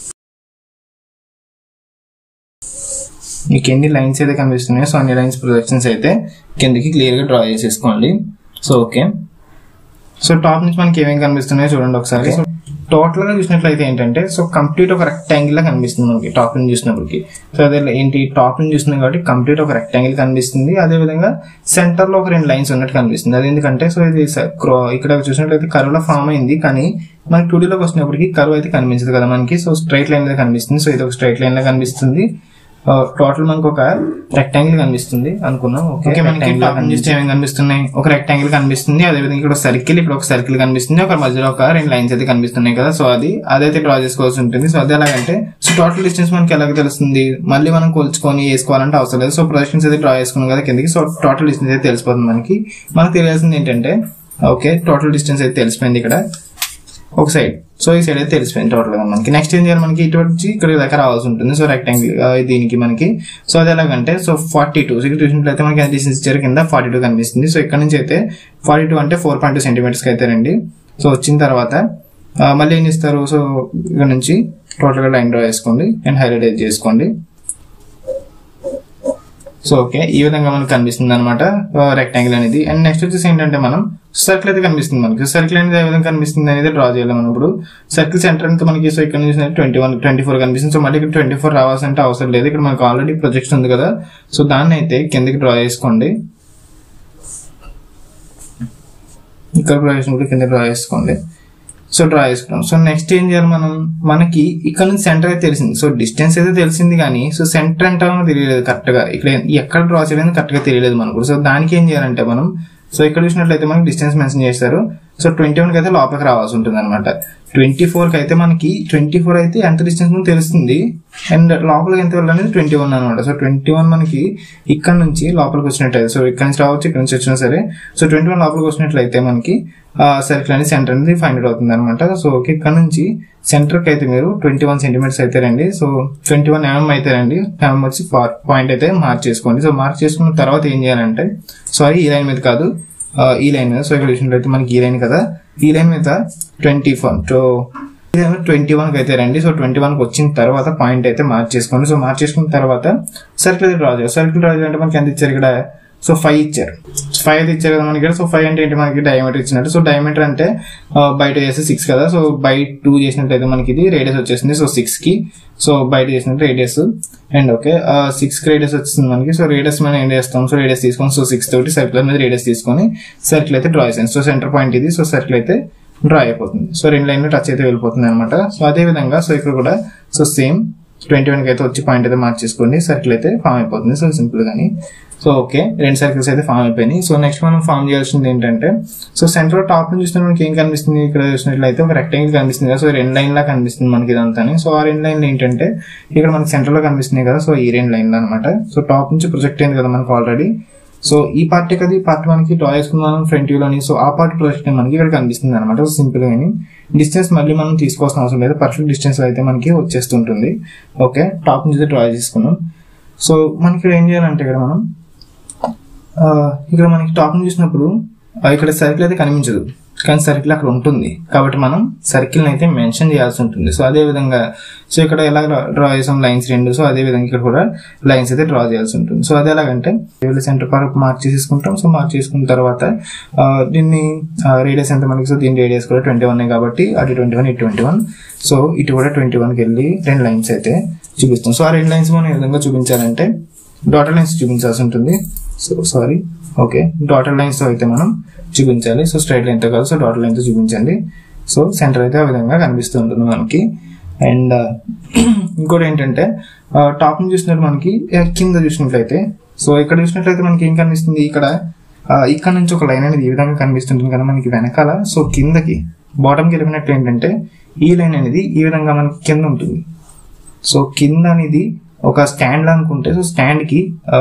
మీకు ఎన్ని లైన్స్ అయితే కనిపిస్తున్నాయో సో అన్ని లైన్స్ ప్రొజెక్షన్స్ అయితే కిందకి క్లియర్ గా డ్రా చేసేసుకోండి సో ఓకే సో టాప్ నుంచి మనకి ఏమేమి కనిపిస్తున్నాయో చూడండి ఒకసారి సో టోటల్ గా చూసినట్లయితే ఏంటంటే సో కంప్లీట్ ఒక రెక్టాంగిల్ లా కనిపిస్తుంది మనకి టాప్ నుంచి చూసినప్పటికి సో అదే ఏంటి టాప్ నుంచి చూస్తున్నాం కాబట్టి కంప్లీట్ ఒక రెక్టాంగిల్ కనిపిస్తుంది అదే విధంగా సెంటర్ లో ఒక రెండు లైన్స్ ఉన్నట్టు కనిపిస్తుంది అది ఎందుకంటే సో ఇది స- క్రో- ఇక్కడ చూసినట్లయితే కర్వ్ లో ఫామ్ అయింది కానీ మనకి టూ లోకి వచ్చినప్పటికి కర్వ్ అయితే కనిపించదు కదా మనకి సో స్ట్రైట్ లైన్ లో కనిపిస్తుంది సో ఇది ఒక స్ట్రైట్ లైన్ లో కనిపిస్తుంది టోటల్ మనకు ఒక రెక్టాంగిల్ కనిపిస్తుంది అనుకున్నాం ఓకే మనకి టాప్ నుంచి చూస్తే ఏమేమి కనిపిస్తున్నాయి ఒక రెక్టాంగిల్ కనిపిస్తుంది అదే విధంగా ఇక్కడ సర్కిల్ ఇక్కడ ఒక సర్కిల్ కనిపిస్తుంది ఒక మధ్యలో ఒక రెండు లైన్స్ అయితే కనిపిస్తున్నాయి కదా సో అది అదైతే డ్రా చేసుకోవాల్సి ఉంటుంది సో అది ఎలాగంటే సో టోటల్ డిస్టెన్స్ మనకి ఎలాగ తెలుస్తుంది మళ్ళీ మనం కొలుచుకొని వేసుకోవాలంటే అవసరం లేదు సో ప్రొజెక్షన్స్ అయితే డ్రా చేసుకున్నాం కదా కిందకి సో టోటల్ డిస్టెన్స్ అయితే తెలిసిపోతుంది మనకి మనకు తెలియాల్సింది ఏంటంటే ఓకే టోటల్ డిస్టెన్స్ అయితే తెలిసిపోయింది ఇక్కడ ఒక సైడ్ సో ఈ సైడ్ అయితే తెలిసిపోయింది టోటల్ గా మనకి నెక్స్ట్ ఏం చేయాలి మనకి ఇటు వచ్చి ఇక్కడ దాకా రావాల్సి ఉంటుంది సో రెక్టాంగిల్ దీనికి మనకి సో అది ఎలాగంటే సో ఫార్టీ టూ ఇక్కడ చూసినట్లయితే మనకి డిస్టెన్స్ ఇచ్చారు కింద ఫార్టీ టూ కనిపిస్తుంది సో ఇక్కడ నుంచి అయితే ఫార్టీ టూ అంటే ఫోర్ పాయింట్ టూ సెంటీమీటర్స్ అయితే రండి సో వచ్చిన తర్వాత ఆ, మళ్ళీ ఏం చేస్తారు సో ఇక్కడ నుంచి టోటల్ గా లైన్ డ్రా చేసుకోండి అండ్ హైలైట్ చేసుకోండి సో ఓకే ఈ విధంగా మనకు కనిపిస్తుంది అనమాట రెక్టాంగిల్ అనేది అండ్ నెక్స్ట్ వచ్చేసి ఏంటంటే మనం సర్కిల్ అయితే కనిపిస్తుంది మనకి సర్కిల్ అనేది ఏ విధంగా కనిపిస్తుంది అనేది డ్రా చేయాలి మనం ఇప్పుడు సర్కిల్ సెంటర్ అంతా మనకి సో ఇక్కడ నుంచి ట్వంటీ వన్ ట్వంటీ ఫోర్ కనిపిస్తుంది సో మళ్ళీ ఇక్కడ ట్వంటీ ఫోర్ రావాల్సింటే అవసరం లేదు ఇక్కడ మనకు ఆల్రెడీ ప్రొజెక్షన్ ఉంది కదా సో దాన్ని అయితే కిందకి డ్రా చేసుకోండి ఇక్కడ ప్రొజెక్షన్ కూడా కింద డ్రా చేసుకోండి సో డ్రా చేసుకున్నాం సో నెక్స్ట్ ఏం చేయాలి మనం మనకి ఇక్కడ నుంచి సెంటర్ అయితే తెలిసింది సో డిస్టెన్స్ అయితే తెలిసింది కానీ సో సెంటర్ అంటే తెలియలేదు కరెక్ట్ గా ఇక్కడ ఎక్కడ డ్రా చేయలేదు కరెక్ట్ గా తెలియలేదు మనకు సో దానికి ఏం చేయాలంటే మనం సో ఇక్కడ చూసినట్లయితే మనకి డిస్టెన్స్ మెన్షన్ చేస్తారు సో ట్వంటీ వన్ కి అయితే లోపలికి రావాల్సి ఉంటుంది అనమాట ట్వంటీ ఫోర్ కి అయితే మనకి ట్వంటీ ఫోర్ అయితే ఎంత డిస్టెన్స్ ఉందో తెలుస్తుంది అండ్ లోపలికి ఎంత వెళ్ళాలనేది ట్వంటీ వన్ అనమాట సో ట్వంటీ వన్ మనకి ఇక్కడ నుంచి లోపలికి వచ్చినట్లయితే సో ఇక్కడ నుంచి రావచ్చు ఇక్కడ నుంచి వచ్చినా సరే సో ట్వంటీ వన్ లోపలికి వచ్చినట్లయితే మనకి సర్కిల్ అనేది సెంటర్ అనేది ఫైండ్ అవుట్ అవుతుంది అనమాట సో ఓకే ఇక్కడ నుంచి సెంటర్ కి అయితే మీరు ట్వంటీ వన్ సెంటీమీటర్స్ అయితే రండి సో ట్వంటీ వన్ ఎంఎం అయితే రండి ఎంఎం వచ్చి పాయింట్ అయితే మార్క్ చేసుకోండి సో మార్క్ చేసుకున్న తర్వాత ఏం చేయాలంటే సారీ ఈ లైన్ మీద కాదు ఆ, ఈ లైన్ మీద సో ఇక్కడ చూసినట్లయితే మనకి ఈ లైన్ కదా ఈ లైన్ మీద twenty four so twenty one కి అయితే రండి సో ట్వంటీ వన్ కి వచ్చిన తర్వాత పాయింట్ అయితే మార్క్ చేసుకోండి సో మార్క్ చేసుకున్న తర్వాత సర్కిల్ డ్రా చేయాలి సర్కిల్ డ్రా చేయాలంటే మనకి ఎంత ఇచ్చారు ఇక్కడ సో ఫైవ్ ఇచ్చారు ఫైవ్ అయితే ఇచ్చారు కదా మనకి ఇక్కడ సో ఫైవ్ అంటే ఏంటి మనకి డయామీటర్ ఇచ్చినట్టు సో డయామీటర్ అంటే ఆ, బయట చేస్తే సిక్స్ కదా సో బై టూ చేసినట్లయితే మనకి ఇది రేడియస్ వచ్చేసింది సో సిక్స్ కి సో బయట చేసినట్టు రేడియస్ అండ్ ఓకే సిక్స్ కి రేడియస్ వచ్చింది మనకి సో రేడియస్ మనం ఏం చేస్తాం సో రేడియస్ తీసుకొని సో సిక్స్ తోటి సర్కిల్ మీద రేడియస్ తీసుకొని సర్కిల్ అయితే డ్రా చేసాను సో సెంటర్ పాయింట్ ఇది సో సర్కిల్ అయితే డ్రా అయిపోతుంది సో రెండు లైన్లు టచ్ అయితే వెళ్ళిపోతుంది అనమాట సో అదే విధంగా సో ఇక్కడ కూడా సో సేమ్ ట్వంటీ వన్ కి అయితే వచ్చి పాయింట్ అయితే మార్క్ చేసుకోండి సర్కిల్ అయితే ఫామ్ అయిపోతుంది సో సింపుల్ గాని సో ఓకే రెండు సర్కిల్స్ అయితే ఫామ్ అయిపోయినాయి సో నెక్స్ట్ మనం ఫామ్ చేయాల్సింది ఏంటంటే సో సెంటర్ టాప్ నుంచి చూస్తే మనకి ఏం కనిపిస్తుంది ఇక్కడ చూసినట్లయితే ఒక రెక్టాంగిల్ కనిపిస్తుంది కదా సో రెండు లైన్ లా కనిపిస్తుంది మనకి ఇదంతా సో ఆ రెండు లైన్లు ఏంటంటే ఇక్కడ మనకి సెంటర్ లో కనిపిస్తుంది కదా సో ఈ రెండు లైన్లు అనమాట సో టాప్ నుంచి ప్రొజెక్ట్ అయింది కదా మనకి ఆల్రెడీ సో ఈ పార్ట్ కదా ఈ పార్ట్ మనకి డ్రా చేసుకున్నాం ఫ్రంట్ వ్యూలోని సో ఆ పార్ట్ ప్రొజెక్ట్ మనకి ఇక్కడ కనిపిస్తుంది అనమాట సో సింపుల్ గాని డిస్టెన్స్ మళ్ళీ మనం తీసుకోవాల్సిన అవసరం లేదు పర్ఫెక్ట్ డిస్టెన్స్ అయితే మనకి వచ్చేస్తుంటుంది ఓకే టాప్ నుంచి డ్రా చేసుకున్నాం సో మనకి ఇక్కడ ఏం చేయాలంటే ఇక్కడ మనం ఆ, ఇక్కడ మనకి టాప్ నుంచి చూసినప్పుడు ఆ, ఇక్కడ సర్కిల్ అయితే కనిపించదు కానీ సర్కిల్ అక్కడ ఉంటుంది కాబట్టి మనం సర్కిల్ అయితే మెన్షన్ చేయాల్సి ఉంటుంది సో అదే విధంగా సో ఇక్కడ ఎలా డ్రా చేసాం లైన్స్ రెండు సో అదే విధంగా ఇక్కడ కూడా లైన్స్ అయితే డ్రా చేయాల్సి ఉంటుంది సో అది ఎలాగంటే సెంటర్ పార్క్ మార్క్ చేసుకుంటాం సో మార్క్ చేసుకున్న తర్వాత ఆ, దీన్ని రేడియస్ ఎంత మనకి సో దీని రేడియస్ కూడా ట్వంటీ వన్ కాబట్టి అటు ట్వంటీ వన్ ఇటు ట్వంటీ వన్ సో ఇటు కూడా ట్వంటీ వన్కి వెళ్ళి రెండు లైన్స్ అయితే చూపిస్తాం సో ఆ రెండు లైన్స్ మనం ఏ విధంగా చూపించాలంటే డాటర్ లైన్స్ చూపించాల్సి ఉంటుంది so sorry okay dotted lines తో అయితే మనం చూపించాలి సో స్ట్రైట్ లైన్ తో కాదు సో డాటర్ లైన్ తో చూపించండి సో సెంటర్ అయితే ఆ విధంగా కనిపిస్తూ ఉంటుంది మనకి అండ్ ఇంకోటి ఏంటంటే టాప్ నుంచి చూసినట్టు మనకి ఆ, కింద చూసినట్లయితే సో ఇక్కడ చూసినట్లయితే మనకి ఏం కనిపిస్తుంది ఇక్కడ ఆ, ఇక్కడ నుంచి ఒక లైన్ అనేది ఈ విధంగా కనిపిస్తుంటుంది కదా మనకి వెనకాల సో కిందకి బాటంకి వెళ్ళినట్టు ఏంటంటే ఈ లైన్ అనేది ఈ విధంగా మనకి కింద ఉంటుంది సో కింద అనేది ఒక స్టాండ్ లా అనుకుంటే సో స్టాండ్ కి ఆ,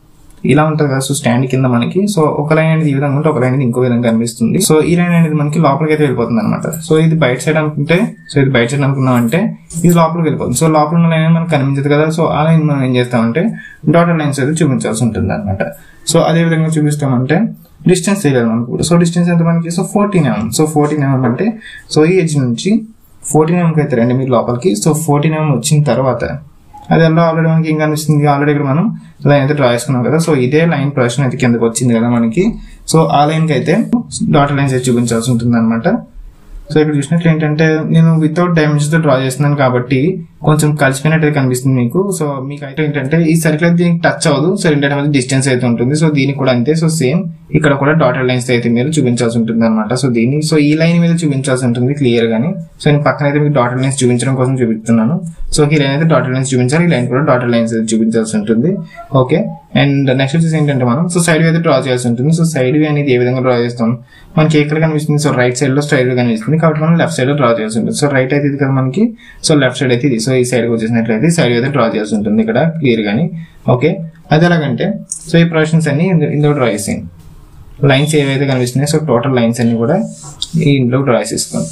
ఇలా ఉంటుంది కదా సో స్టాండ్ కింద మనకి సో ఒక లైన్ అనేది ఈ విధంగా ఉంటే ఒక లైన్ అనేది ఇంకో విధంగా కనిపిస్తుంది సో ఈ లైన్ అనేది మనకి లోపలికి అయితే వెళ్ళిపోతుంది అనమాట సో ఇది బయట సైడ్ అనుకుంటే సో ఇది బయట సైడ్ అనుకున్నాం అంటే ఇది లోపలికి వెళ్ళిపోతుంది సో లోపల ఉన్న లైన్ మనకు కనిపించదు కదా సో ఆ లైన్ మనం ఏం చేస్తామంటే డాటర్ లైన్స్ అయితే చూపించాల్సి ఉంటుంది అనమాట సో అదే విధంగా చూపిస్తామంటే డిస్టెన్స్ తెలియాలి మనకు సో డిస్టెన్స్ ఎంత మనకి so fourteen mm so fourteen mm అంటే సో ఈ ఎడ్జ్ నుంచి ఫోర్టీన్ ఎంఎంకి అయితే రండి మీరు లోపలికి సో ఫోర్టీన్ ఎంఎం వచ్చిన తర్వాత అది ఎలా ఆల్రెడీ మనకి ఏం కనిపిస్తుంది ఆల్రెడీ ఇక్కడ మనం లైన్ అయితే డ్రా చేసుకున్నాం కదా సో ఇదే లైన్ ప్రొజెక్షన్ అయితే కిందకి వచ్చింది కదా మనకి సో ఆ లైన్ కి అయితే డాటర్ లైన్స్ అయితే చూపించాల్సి ఉంటుంది అనమాట సో ఇక్కడ చూసినట్లు ఏంటంటే నేను వితౌట్ డైమెన్షన్స్ తో డ్రా చేస్తున్నాను కాబట్టి కొంచెం కలిసిపోయినట్టు కనిపిస్తుంది మీకు సో మీకు అయితే ఏంటంటే ఈ సర్కిల్ అయితే దీనికి టచ్ అవ్వదు సో రెండింటి మధ్య డిస్టెన్స్ అయితే ఉంటుంది సో దీనికి కూడా అంతే సో సేమ్ ఇక్కడ కూడా డాటర్ లైన్స్ అయితే మీరు చూపించాల్సి ఉంటుంది అనమాట సో దీన్ని సో ఈ లైన్ మీద చూపించాల్సి ఉంటుంది క్లియర్ గానీ సో నేను పక్కన అయితే మీకు డాటర్ లైన్స్ చూపించడం కోసం చూపిస్తున్నాను సో ఈ లైన్ అయితే డాటర్ లైన్స్ చూపించాలి ఈ లైన్ కూడా డాటర్ లైన్స్ అయితే చూపించాల్సి ఉంటుంది ఓకే అండ్ నెక్స్ట్ వచ్చేసి ఏంటంటే మనం సో సైడ్ వ్యూ అయితే డ్రా చేయాల్సి ఉంటుంది సో సైడ్ వ్యూ అనేది ఏ విధంగా డ్రా చేస్తాం మనకి ఎక్కడ కనిపిస్తుంది సో రైట్ సైడ్ లో స్ట్రైట్ కనిపిస్తుంది కాబట్టి మనం లెఫ్ట్ సైడ్ లో డ్రా చేయాల్సి ఉంటుంది సో రైట్ అయితే ఇది కదా మనకి సో లెఫ్ట్ సైడ్ అయితే ఇది సో ఈ సైడ్ వచ్చేసినట్లయితే సైడ్ అయితే డ్రా చేయాల్సి ఉంటుంది ఇక్కడ క్లియర్ గానీ ఓకే అది ఎలాగంటే సో ఈ ప్రొజెక్షన్స్ అన్ని ఇందు- ఇందులో డ్రా చేసేయండి లైన్స్ ఏవైతే కనిపిస్తున్నాయో సో టోటల్ లైన్స్ అన్ని కూడా ఈ ఇందులో డ్రా చేసేసుకోండి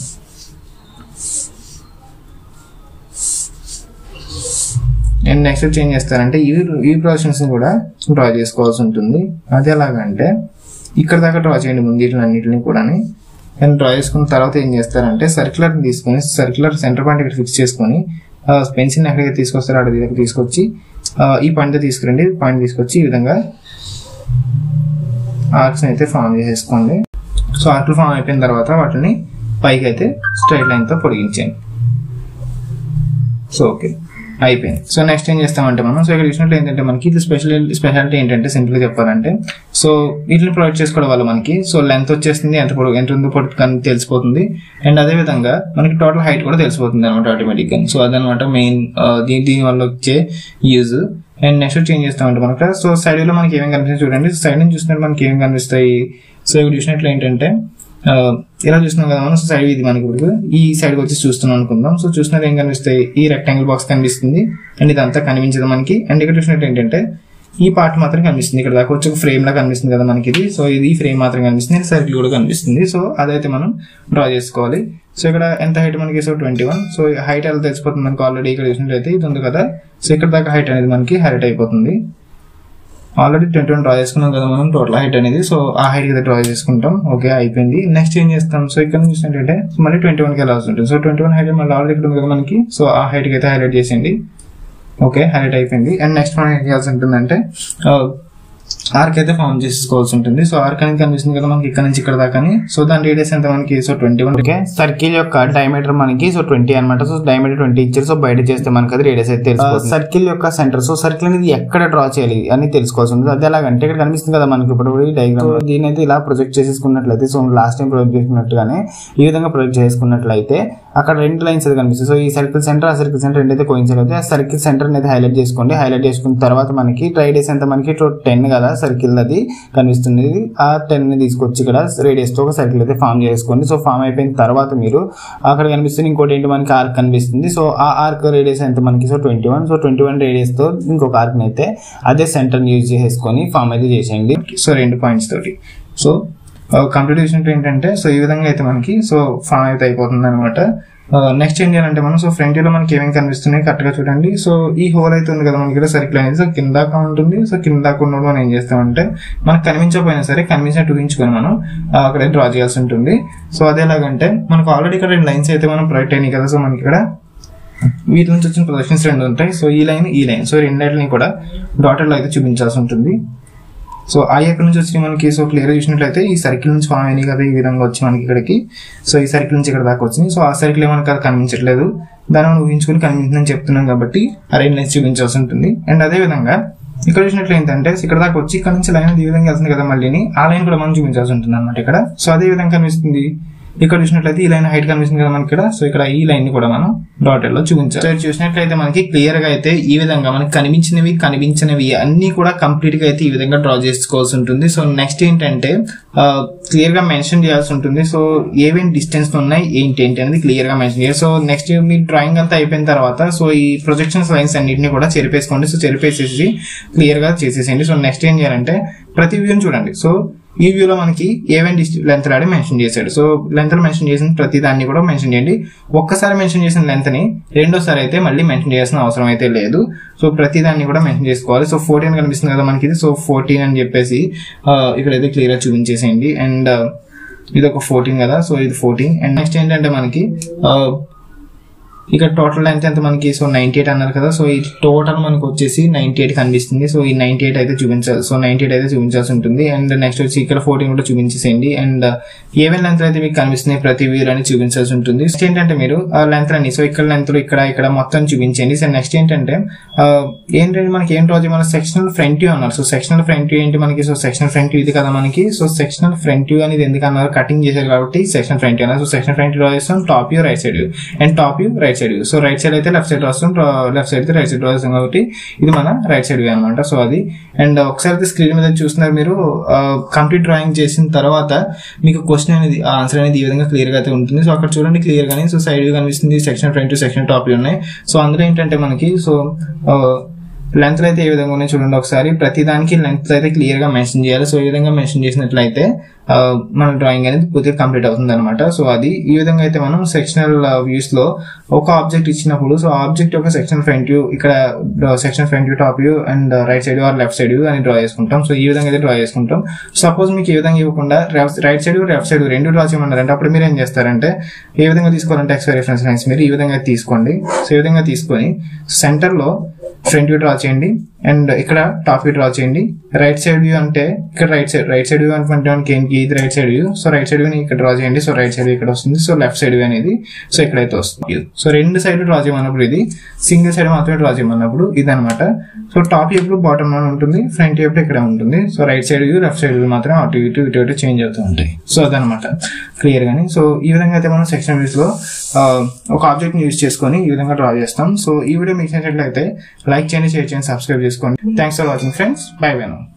నేను నెక్స్ట్ చేంజ్ చేస్తానంటే ఈ ఈ ప్రొజెక్షన్స్ కూడా డ్రా చేసుకోవాల్సి ఉంటుంది అది ఎలాగంటే ఇక్కడ దాకా డ్రా చేయండి ముందు వీటిని అన్నిటిని కూడా నేను డ్రా చేసుకున్న తర్వాత ఏం చేస్తారంటే సర్క్యులర్ తీసుకొని సర్క్యులర్ సెంటర్ పాయింట్ ఇక్కడ ఫిక్స్ చేసుకొని పెన్సిల్ ఎక్కడికి తీసుకొస్తారో అక్కడ దగ్గర తీసుకొచ్చి ఆ, ఈ పాయింట్ తీసుకురండి పాయింట్ తీసుకొచ్చి ఈ విధంగా ఆర్క్స్ అయితే ఫామ్ చేసేసుకోండి సో ఆర్క్లు ఫామ్ అయిపోయిన తర్వాత వాటిని పైకి అయితే స్ట్రైట్ లైన్ తో పొడిగించండి సో ఓకే అయిపోయింది సో నెక్స్ట్ ఏం చేస్తామంటే మనం సో ఇక్కడ చూసినట్లు ఏంటంటే మనకి ఇది స్పెషల్ స్పెషాలిటీ ఏంటంటే సింపుల్ గా చెప్పాలంటే సో వీటిని ప్రొవైడ్ చేసుకోవడం వల్ల మనకి సో లెంత్ వచ్చేస్తుంది ఎంత పొడవు ఎంత ఉంది పొడవు కానీ తెలిసిపోతుంది అండ్ అదే విధంగా మనకి టోటల్ హైట్ కూడా తెలిసిపోతుంది అనమాట ఆటోమేటిక్ గా సో అదనమాట మెయిన్ దీని దీని వల్ల వచ్చే యూజ్ అండ్ నెక్స్ట్ చేంజ్ చేస్తామంటే మనకు సో సైడ్ లో మనకి ఏమేమి కనిపిస్తాయి చూడండి సైడ్ నుంచి చూసినట్టు మనకి ఏమేమి కనిపిస్తాయి సో ఇక్కడ చూసినట్లు ఏంటంటే ఆ, ఇలా చూస్తున్నాం కదా మనం సో సైడ్ ఇది మనకి ఇప్పుడు ఈ సైడ్ వచ్చి చూస్తున్నాం అనుకుందాం సో చూసినట్టు ఏం కనిపిస్తాయి ఈ రెక్టాంగిల్ బాక్స్ కనిపిస్తుంది అండ్ ఇదంతా కనిపించదు మనకి అండ్ ఇక్కడ చూసినట్టు ఏంటంటే ఈ పార్ట్ మాత్రం కనిపిస్తుంది ఇక్కడ దాకా వచ్చి ఒక ఫ్రేమ్ లా కనిపిస్తుంది కదా మనకి ఇది సో ఇది ఫ్రేమ్ మాత్రం కనిపిస్తుంది సర్కిల్ కూడా కనిపిస్తుంది సో అదైతే మనం డ్రా చేసుకోవాలి సో ఇక్కడ ఎంత హైట్ మనకి so twenty one so height ఎలా తెలిసిపోతుంది మనకి ఆల్రెడీ ఇక్కడ చూసినట్లయితే ఇది ఉంది కదా సో ఇక్కడ దాకా హైట్ అనేది మనకి హైలైట్ అయిపోతుంది ఆల్రెడీ ట్వంటీ వన్ డ్రా చేసుకున్నాం కదా మనం టోటల్ హైట్ అనేది సో ఆ హైట్ అయితే డ్రా చేసుకుంటాం ఓకే అయిపోయింది నెక్స్ట్ ఏం చేస్తాం సో ఇక్కడ నుంచి చూసినట్టయితే మళ్ళీ ట్వంటీ వన్ కి వెళ్ళాల్సి ఉంటుంది సో ట్వంటీ వన్ హైట్ మళ్ళీ ఆల్రెడీ ఇక్కడ ఉంది కదా మనకి సో ఆ హైట్ కి అయితే హైలైట్ చేసేయండి ఓకే హైలైట్ అయిపోయింది అండ్ నెక్స్ట్ మనం ఏం చేయాల్సి ఉంటుందంటే ఆర్క్ అయితే ఫామ్ చేసుకోవాల్సి ఉంటుంది సో ఆర్క్ అనేది కనిపిస్తుంది కదా మనకి ఇక్కడ నుంచి ఇక్కడ దాకా సో దాని రేడియస్ ఎంత మనకి so twenty one okay circle యొక్క డయామీటర్ మనకి సో ట్వంటీ అనమాట సో డయామీటర్ ట్వంటీ ఇచ్చారు సో బయట చేస్తే మనకి అది రేడియస్ అయితే తెలుసుకోవచ్చు సర్కిల్ యొక్క సెంటర్ సో సర్కిల్ అనేది ఎక్కడ డ్రా చేయాలి అని తెలుసుకోవాల్సి ఉంటుంది అది ఎలాగంటే ఇక్కడ కనిపిస్తుంది కదా మనకి ఇప్పుడు ఈ డయాగ్రామ్ దీని అయితే ఇలా ప్రొజెక్ట్ చేసేసుకున్నట్లయితే సో లాస్ట్ టైం ప్రొజెక్ట్ చేసుకున్నట్టుగానే ఈ విధంగా ప్రొజెక్ట్ చేసుకున్నట్లయితే అక్కడ రెండు లైన్స్ అయితే కనిపిస్తుంది సో ఈ సర్కిల్ సెంటర్ ఆ సర్కిల్ సెంటర్ రెండైతే కోయిన్సైడ్ అవుతాయి ఆ సర్కిల్ సెంటర్ అనేది హైలైట్ చేసుకోండి హైలైట్ చేసుకున్న తర్వాత మనకి రేడియస్ ఎంత మనకి టెన్ కదా సర్కిల్ అది కనిపిస్తుంది ఆ టెన్ ని తీసుకొచ్చి ఇక్కడ రేడియస్ తో ఒక సర్కిల్ అయితే ఫామ్ చేసుకోండి సో ఫామ్ అయిపోయిన తర్వాత మీరు అక్కడ కనిపిస్తుంది ఇంకోటి ఏంటి మనకి ఆర్క్ కనిపిస్తుంది సో ఆ ఆర్క్ రేడియస్ ఎంత మనకి so twenty one so twenty one radius తో ఇంకొక ఆర్క్ అయితే అదే సెంటర్ యూజ్ చేసుకొని ఫామ్ అయితే చేసేయండి సో రెండు పాయింట్స్ తోటి సో కంప్లీట్ చేసినట్టు ఏంటంటే సో ఈ విధంగా అయితే మనకి సో ఫామ్ అయితే అయిపోతుంది అనమాట నెక్స్ట్ ఏం చేయాలంటే మనం సో ఫ్రంట్ లో మనకి ఏమేమి కనిపిస్తున్నాయి కరెక్ట్ గా చూడండి సో ఈ హోల్ అయితే ఉంది కదా మనకి ఇక్కడ సర్కిల్ అనేది సో కింద దాకా ఉంటుంది సో కింద దాకా ఉన్నప్పుడు మనం ఏం చేస్తామంటే మనకు కనిపించకపోయినా సరే కనిపించినట్టు ఊహించుకొని మనం ఆ, అక్కడ డ్రా చేయాల్సి ఉంటుంది సో అదేలాగంటే మనకు ఆల్రెడీ ఇక్కడ రెండు లైన్స్ అయితే మనం ప్రొజెక్ట్ అయినాయి కదా సో మనకి ఇక్కడ వీటి నుంచి వచ్చిన ప్రొజెక్షన్స్ రెండు ఉంటాయి సో ఈ లైన్ ఈ లైన్ సో రెండింటిని కూడా డాటర్ లో అయితే చూపించాల్సి ఉంటుంది సో ఆ ఎక్కడి నుంచి వచ్చి మనకి సో క్లియర్ చూసినట్లయితే ఈ సర్కిల్ నుంచి ఫామ్ అయినాయి కదా ఈ విధంగా వచ్చి మనకి ఇక్కడికి సో ఈ సర్కిల్ నుంచి ఇక్కడ దాకా వచ్చింది సో ఆ సర్కిల్ మనకి అది కనిపించట్లేదు దాన్ని మనం ఊహించుకుని కనిపించిందని చెప్తున్నాం కాబట్టి ఆ రెండు లైన్స్ చూపించాల్సి ఉంటుంది అండ్ అదే విధంగా ఇక్కడ చూసినట్లు ఏంటంటే ఇక్కడ దాకా వచ్చి ఇక్కడ నుంచి లైన్ ఈ విధంగా వెళ్తుంది కదా మళ్ళీ ఆ లైన్ కూడా మనం చూపించాల్సి ఉంటుంది అనమాట ఇక్కడ సో అదే విధంగా కనిపిస్తుంది ఇక్కడ చూసినట్లయితే ఈ లైన్ హైట్ కనిపిస్తుంది కదా మనకి ఇక్కడ సో ఇక్కడ ఈ లైన్ ని కూడా మనం డాటర్ లో చూపించాలి సో ఇది చూసినట్లయితే మనకి క్లియర్ గా అయితే ఈ విధంగా మనకి కనిపించినవి కనిపించినవి అన్ని కూడా కంప్లీట్ గా అయితే ఈ విధంగా డ్రా చేసుకోవాల్సి ఉంటుంది సో నెక్స్ట్ ఏంటంటే క్లియర్ గా మెన్షన్ చేయాల్సి ఉంటుంది సో ఏమేమి డిస్టెన్స్ ఉన్నాయి ఏంటి ఏంటి అనేది క్లియర్ గా మెన్షన్ చేయాలి సో నెక్స్ట్ మీ డ్రాయింగ్ అంతా అయిపోయిన తర్వాత సో ఈ ప్రొజెక్షన్స్ లైన్స్ అన్నింటినీ కూడా చెరిపేసుకోండి సో చెరిపేసేసి క్లియర్ గా చేసేసేయండి సో నెక్స్ట్ ఏం చేయాలంటే ప్రతి వ్యూని చూడండి సో ఈ వ్యూలో మనకి ఏవైనా లెంత్ రాడి మెన్షన్ చేశాడు సో లెంత్ మెన్షన్ చేసిన ప్రతి దాన్ని కూడా మెన్షన్ చేయండి ఒక్కసారి మెన్షన్ చేసిన లెంత్ ని రెండోసారి అయితే మళ్ళీ మెన్షన్ చేయాల్సిన అవసరం అయితే లేదు సో ప్రతి దాన్ని కూడా మెన్షన్ చేసుకోవాలి సో ఫోర్టీన్ కనిపిస్తుంది కదా మనకి ఇది సో ఫోర్టీన్ అని చెప్పేసి ఆ, ఇక్కడైతే క్లియర్ గా చూపించేసేయండి అండ్ ఇది ఒక ఫోర్టీన్ కదా సో ఇది ఫోర్టీన్ అండ్ నెక్స్ట్ ఏంటంటే మనకి ఆ, ఇక్కడ టోటల్ లెంత్ ఎంత మనకి సో నైన్టీ ఎయిట్ అన్నారు కదా సో ఈ టోటల్ మనకు వచ్చేసి నైన్టీ ఎయిట్ కనిపిస్తుంది సో ఈ నైన్టీ ఎయిట్ అయితే చూపించాలి సో నైన్టీ ఎయిట్ అయితే చూపించాల్సి ఉంటుంది అండ్ నెక్స్ట్ వచ్చి ఇక్కడ ఫోర్టీన్ కూడా చూపించేసేయండి అండ్ ఏవైనా లెంత్ అయితే మీకు కనిపిస్తున్నాయి ప్రతి వీర్ అని చూపించాల్సి ఉంటుంది నెక్స్ట్ ఏంటంటే మీరు ఆ లెంత్ అని సో ఇక్కడ లెంత్ ఇక్కడ ఇక్కడ మొత్తం చూపించండి సో నెక్స్ట్ ఏంటంటే ఆ, ఏంటంటే మనకి ఏం డ్రా మన సెక్షనల్ ఫ్రంట్ వ్యూ అన్నారు సో సెక్షనల్ ఫ్రంట్ వ్యూ ఏంటి మనకి సో సెక్షనల్ ఫ్రంట్ వ్యూ ఇది కదా మనకి సో సెక్షనల్ ఫ్రంట్ వ్యూ అనేది ఎందుకు అన్నారు కటింగ్ చేశారు కాబట్టి సెక్షన్ ఫ్రంట్ వ్యూ అన్నారు సో సెక్షన్ ఫ్రంట్ డ్రా చేస్తాం top view right side view and top view right side view so right side అయితే లెఫ్ట్ సైడ్ రాస్తాం లెఫ్ట్ సైడ్ అయితే రైట్ సైడ్ రాస్తాం కాబట్టి ఇది మన రైట్ సైడ్ వ్యూ అనమాట సో అది అండ్ ఒకసారి అయితే స్క్రీన్ మీద చూస్తున్నారు మీరు కంప్లీట్ డ్రాయింగ్ చేసిన తర్వాత మీకు క్వశ్చన్ అనేది ఆన్సర్ అనేది ఈ విధంగా క్లియర్ గా అయితే ఉంటుంది సో అక్కడ చూడండి క్లియర్ గానీ సో సైడ్ వ్యూ కనిపిస్తుంది section front section top view ఉన్నాయి సో అందులో ఏంటంటే మనకి సో లెంత్ అయితే ఏ విధంగా ఉన్నాయి చూడండి ఒకసారి ప్రతి దానికి లెంత్ అయితే క్లియర్ గా మెన్షన్ చేయాలి సో ఈ విధంగా మెన్షన్ చేసినట్లయితే ఆ, మన డ్రాయింగ్ అనేది పూర్తిగా కంప్లీట్ అవుతుంది అనమాట సో అది ఈ విధంగా అయితే మనం సెక్షనల్ వ్యూస్ లో ఒక ఆబ్జెక్ట్ ఇచ్చినప్పుడు సో ఆబ్జెక్ట్ యొక్క సెక్షన్ ఫ్రంట్ వ్యూ ఇక్కడ section front view top view and right side or left side view అని డ్రా చేసుకుంటాం సో ఈ విధంగా అయితే డ్రా చేసుకుంటాం సపోజ్ మీకు ఈ విధంగా ఇవ్వకుండా రైట్ సైడ్ లెఫ్ట్ సైడ్ రెండు డ్రా చేయమన్నారంటే అప్పుడు మీరు ఏం చేస్తారంటే ఏ విధంగా తీసుకోవాలంటే ఎక్స్ రిఫరెన్స్ లైన్స్ మీరు ఈ విధంగా తీసుకోండి సో ఈ విధంగా తీసుకొని సెంటర్ లో ఫ్రంట్ వ్యూ డ్రా చేయండి అండ్ ఇక్కడ టాప్ వ్యూ డ్రా చేయండి రైట్ సైడ్ వ్యూ అంటే ఇక్కడ right side right side view అంటే మనకి ఏంటి ఇది right side view so right side view ఇక్కడ డ్రా చేయండి సో రైట్ సైడ్ ఇక్కడ వస్తుంది సో లెఫ్ట్ సైడ్ వ్యూ అనేది సో ఇక్కడైతే వస్తుంది సో రెండు సైడ్ డ్రా చేయమన్నప్పుడు ఇది సింగిల్ సైడ్ మాత్రమే డ్రా చేయమన్నప్పుడు ఇది అనమాట సో టాప్ ఎప్పుడు బాటమ్ లో ఉంటుంది ఫ్రంట్ ఎప్పుడు ఇక్కడ ఉంటుంది so right side view left side view మాత్రం అటు ఇటు ఇటు ఇటు చేంజ్ అవుతూ ఉంటాయి సో అదనమాట క్లియర్ గానీ సో ఈ విధంగా అయితే మనం సెక్షన్ వ్యూస్ లో ఆ, ఒక ఆబ్జెక్ట్ ని యూజ్ చేసుకొని ఈ విధంగా డ్రా చేస్తాం సో ఈ వీడియో మీకు నచ్చినట్లయితే లైక్ చేయండి షేర్ చేయండి సబ్స్క్రైబ్ చేసుకోండి thanks for watching friends bye bye now